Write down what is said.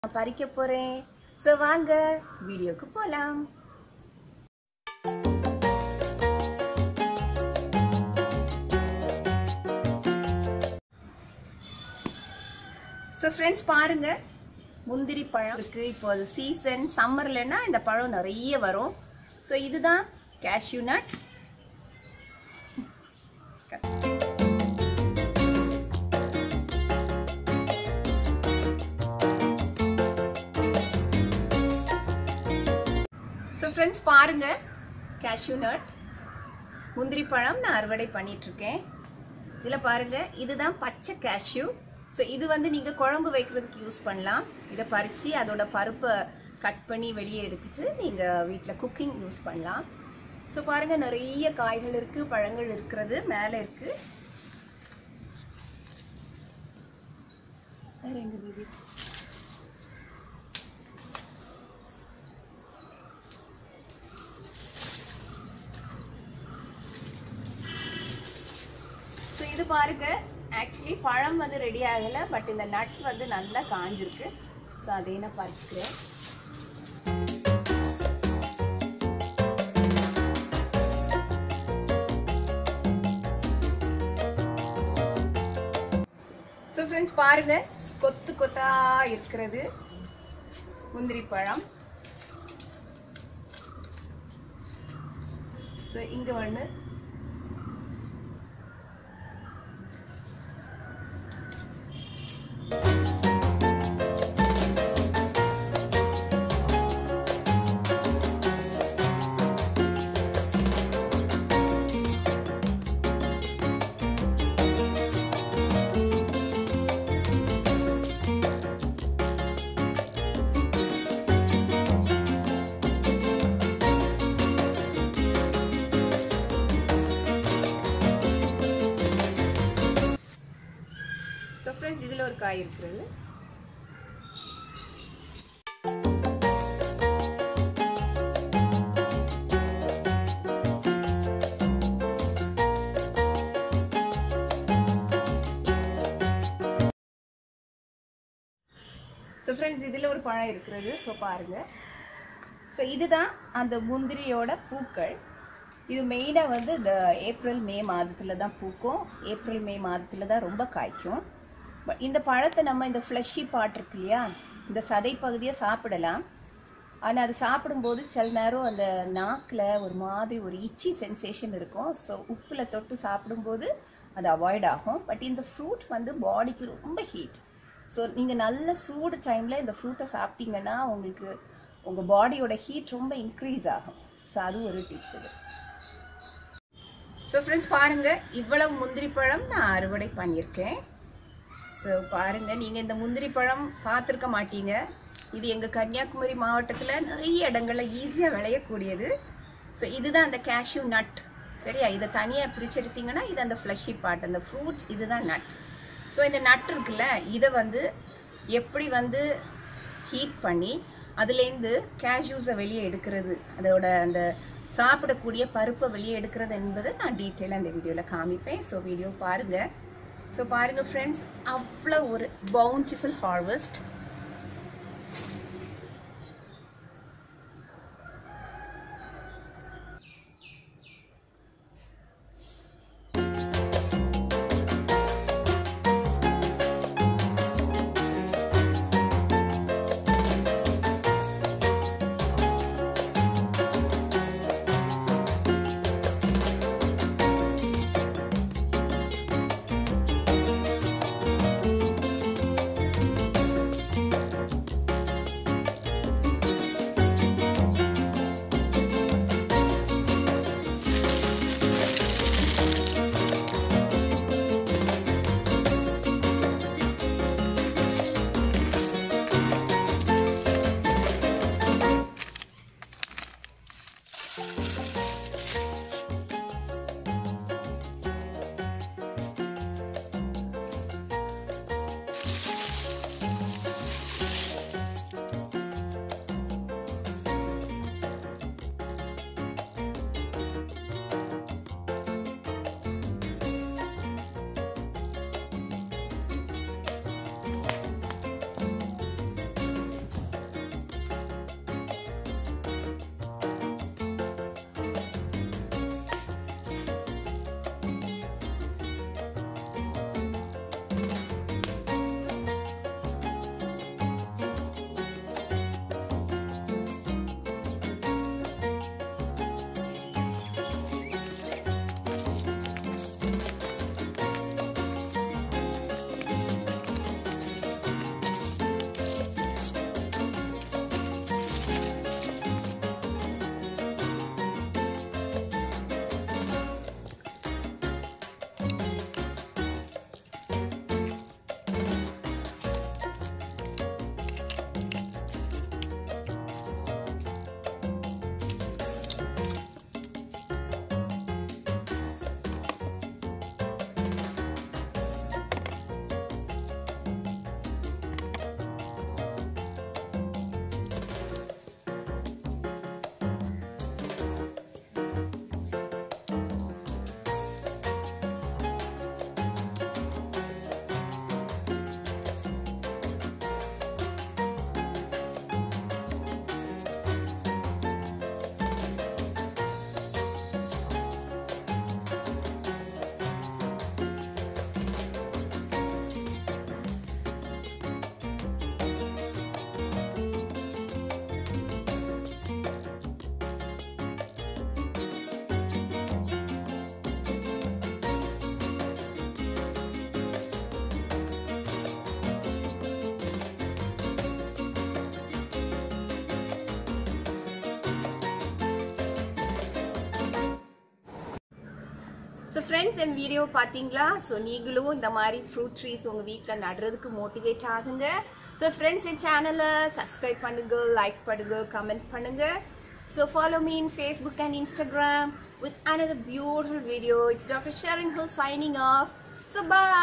நான் பறிக்க போறேன் சோ வாங்க வீடியோக்கு போலாம் ஸோ ஃப்ரெண்ட்ஸ் பாருங்க முந்திரி பழம் இருக்கு இப்போ அது சீசன் சம்மர்லன்னா இந்த பழம் நிறைய வரும் ஸோ இதுதான் கேஷ்யூ நட் ஸோ ஃப்ரெண்ட்ஸ் பாருங்க கேஷ்யூ நட் முந்திரி பழம் நான் அறுவடை பண்ணிட்டு இருக்கேன் இதில் பாருங்க இதுதான் பச்சை கேஷ்யூ ஸோ இது வந்து நீங்கள் குழம்பு வைக்கிறதுக்கு யூஸ் பண்ணலாம் இதை பறித்து அதோட பருப்பை கட் பண்ணி வெளியே எடுத்துட்டு நீங்கள் வீட்டில் குக்கிங் யூஸ் பண்ணலாம் ஸோ பாருங்க நிறைய காய்கள் இருக்கு பழங்கள் இருக்கிறது மேலே இருக்கு வேற எங்க baby? ஸோ இது பாருங்க ஆக்சுவலி பழம் வந்து ரெடி ஆகலை பட் இந்த நட் வந்து நல்லா காஞ்சிருக்கு ஸோ அதை நான் பறிச்சுக்கிறேன் ஸோ ஃப்ரெண்ட்ஸ் பாருங்க கொத்து கொத்தா இருக்கிறது முந்திரி பழம் ஸோ இங்கே ஒன்று ஸோ ஃப்ரெண்ட்ஸ் இதில் ஒரு காய் இருக்கிறது ஸோ ஃப்ரெண்ட்ஸ் இதில் ஒரு பழம் இருக்கிறது ஸோ பாருங்க ஸோ இதுதான் அந்த முந்திரியோட பூக்கள் இது மெயினாக வந்து இந்த ஏப்ரல் மே மாதத்தில் தான் பூக்கும் ஏப்ரல் மே மாதத்தில் தான் ரொம்ப காய்க்கும் பட் இந்த பழத்தை நம்ம இந்த ஃப்ளஷி பாட் இருக்கு இல்லையா இந்த சதை பகுதியை சாப்பிடலாம் ஆனால் அது சாப்பிடும்போது சில நேரம் அந்த நாக்கில் ஒரு மாதிரி ஒரு இச்சி சென்சேஷன் இருக்கும் ஸோ உப்பில் தொட்டு சாப்பிடும்போது அது அவாய்ட் ஆகும் பட் இந்த ஃப்ரூட் வந்து பாடிக்கு ரொம்ப ஹீட் ஸோ நீங்கள் நல்ல சூடு டைமில் இந்த ஃப்ரூட்டை சாப்பிட்டீங்கன்னா உங்களுக்கு உங்கள் பாடியோட ஹீட் ரொம்ப இன்க்ரீஸ் ஆகும் ஸோ அது ஒரு டிப் இது ஸோ ஃப்ரெண்ட்ஸ் பாருங்க இவ்வளவு முந்திரி பழம் நான் அறுவடை பண்ணியிருக்கேன் ஸோ பாருங்க நீங்க இந்த முந்திரி பழம் பார்த்துருக்க மாட்டீங்க இது எங்க கன்னியாகுமரி மாவட்டத்துல நிறைய இடங்கள்ல ஈஸியா விளையக்கூடியது ஸோ இதுதான் அந்த கேஷ்யூ நட் சரியா இதை தனியா பிரிச்செடுத்தீங்கன்னா இது அந்த ஃப்ளஷி பார்ட் அந்த ஃப்ரூட்ஸ் இதுதான் நட் ஸோ இந்த நட் இருக்குல்ல இதை வந்து எப்படி வந்து ஹீட் பண்ணி அதுலேருந்து கேஷ்யூஸை வெளியே எடுக்கிறது அதோட அந்த சாப்பிடக்கூடிய பருப்பை வெளியே எடுக்கிறது என்பதை நான் டீட்டெயிலாக இந்த வீடியோவில் காமிப்பேன் ஸோ வீடியோ பாருங்க ஸோ பாருங்க ஃப்ரெண்ட்ஸ் அவ்வளோ ஒரு பவுண்டிஃபுல் ஹார்வெஸ்ட் ஸோ ஃப்ரெண்ட்ஸ் என் வீடியோ பார்த்தீங்களா ஸோ நீங்களும் இந்த மாதிரி ஃப்ரூட் ட்ரீஸ் உங்கள் வீட்டில் நடுறதுக்கு மோட்டிவேட் ஆகுங்க ஸோ ஃப்ரெண்ட்ஸ் என் சேனலை சப்ஸ்கிரைப் பண்ணுங்க லைக் பண்ணுங்க கமெண்ட் பண்ணுங்க so follow me in Facebook and Instagram with another beautiful video. It's Dr. Sharon Hill signing off. So bye.